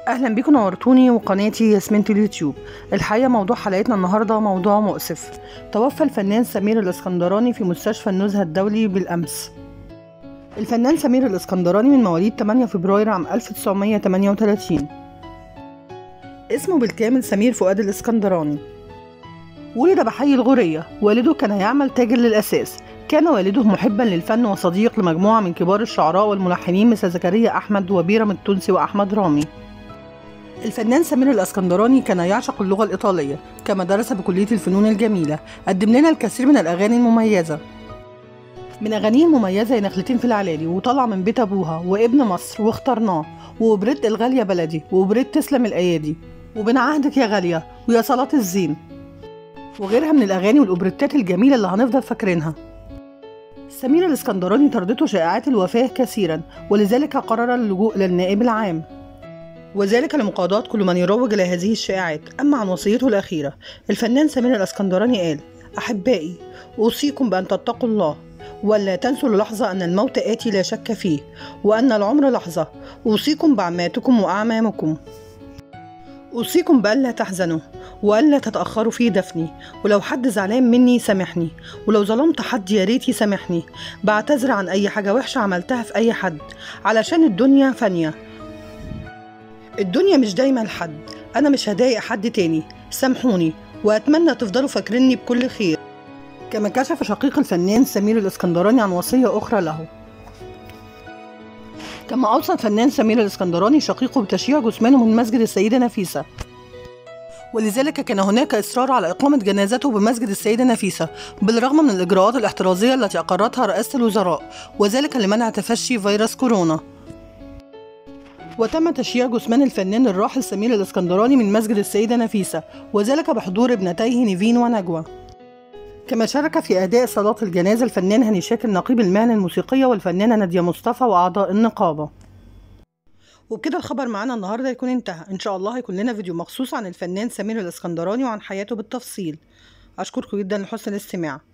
اهلا بيكم نورتوني وقناتي ياسمين اليوتيوب الحقيقه موضوع حلقتنا النهارده موضوع مؤسف توفى الفنان سمير الاسكندراني في مستشفى النزهه الدولي بالامس الفنان سمير الاسكندراني من مواليد 8 فبراير عام 1938 اسمه بالكامل سمير فؤاد الاسكندراني ولد بحي الغورية والده كان يعمل تاجر للأساس كان والده محبا للفن وصديق لمجموعة من كبار الشعراء والملحنين مثل زكريا أحمد وبيرم التونسي وأحمد رامي الفنان سمير الاسكندراني كان يعشق اللغة الإيطالية كما درس بكلية الفنون الجميلة قدم لنا الكثير من الأغاني المميزة من أغانيه المميزة يا نخلتين في العلالي وطلع من بيت أبوها وابن مصر واخترناه وبرد الغالية بلدي وبرد تسلم الأيادي وبين عهدك يا غالية ويا صلاة الزين وغيرها من الأغاني والأوبريتات الجميلة اللي هنفضل فاكرينها سمير الاسكندراني طردته شائعات الوفاة كثيرا ولذلك قرر اللجوء للنائب العام وذلك لمقاضاة كل من يروج لهذه الشائعات أما عن وصيته الأخيرة الفنان سمير الاسكندراني قال أحبائي أوصيكم بأن تتقوا الله ولا تنسوا للحظة أن الموت آتي لا شك فيه وأن العمر لحظة أوصيكم بعماتكم وأعمامكم أوصيكم بألا تحزنوا وألا تتأخروا في دفني ولو حد زعلان مني سامحني ولو ظلمت حد يا ريت يسامحني بعتذر عن أي حاجة وحشة عملتها في أي حد علشان الدنيا فانية الدنيا مش دايما لحد أنا مش هضايق حد تاني سامحوني وأتمنى تفضلوا فاكريني بكل خير كما كشف شقيق الفنان سمير الاسكندراني عن وصية أخرى له كما أوصى الفنان سمير الاسكندراني شقيقه بتشييع جثمانه من مسجد السيدة نفيسة ولذلك كان هناك إصرار على إقامة جنازته بمسجد السيدة نفيسة بالرغم من الإجراءات الاحترازية التي أقرتها رئاسة الوزراء وذلك لمنع تفشي فيروس كورونا وتم تشييع جثمان الفنان الراحل سمير الاسكندراني من مسجد السيدة نفيسة وذلك بحضور ابنتيه نيفين ونجوى كما شارك في أداء صلاة الجنازة الفنان هاني شاكر نقيب المهنة الموسيقية والفنانة نادية مصطفى وأعضاء النقابة وبكده الخبر معانا النهارده يكون انتهى ان شاء الله هيكون لنا فيديو مخصوص عن الفنان سمير الاسكندراني وعن حياته بالتفصيل اشكركم جدا لحسن الاستماع